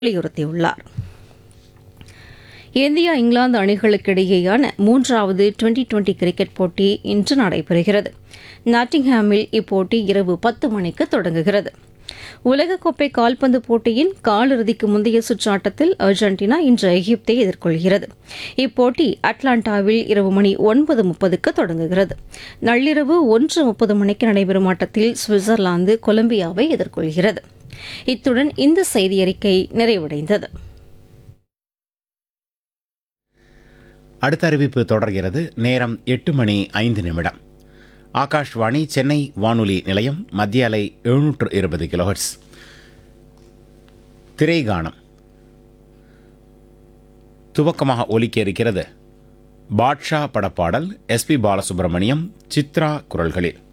வலியுறுத்தியுள்ளார் இந்தியா இங்கிலாந்து அணிகளுக்கிடையேயான மூன்றாவது டுவெண்டி டுவெண்டி கிரிக்கெட் போட்டி இன்று நடைபெறுகிறது நாட்டிங்ஹாமில் இப்போட்டி இரவு பத்து மணிக்கு தொடங்குகிறது உலகக்கோப்பை கால்பந்து போட்டியின் காலிறுதிக்கு முந்தைய சுற்று ஆட்டத்தில் அர்ஜென்டினா இன்று எகிப்தை எதிர்கொள்கிறது இப்போட்டி அட்லாண்டாவில் இரவு மணி ஒன்பது முப்பதுக்கு தொடங்குகிறது நள்ளிரவு ஒன்று முப்பது மணிக்கு நடைபெறும் ஆட்டத்தில் சுவிட்சர்லாந்து கொலம்பியாவை எதிர்கொள்கிறது இத்துடன் இந்த செய்தியறிக்கை நிறைவடைந்தது அடுத்த அறிவிப்பு தொடர்கிறது நேரம் எட்டு மணி ஐந்து நிமிடம் ஆகாஷ்வாணி சென்னை வானொலி நிலையம் மத்திய அலை எழுநூற்று இருபது கிலோஹெர்ட்ஸ் திரைகானம் துவக்கமாக ஒலிக்க இருக்கிறது பாட்ஷா படப்பாடல் எஸ்பி பாலசுப்ரமணியம் சித்ரா குரல்களில்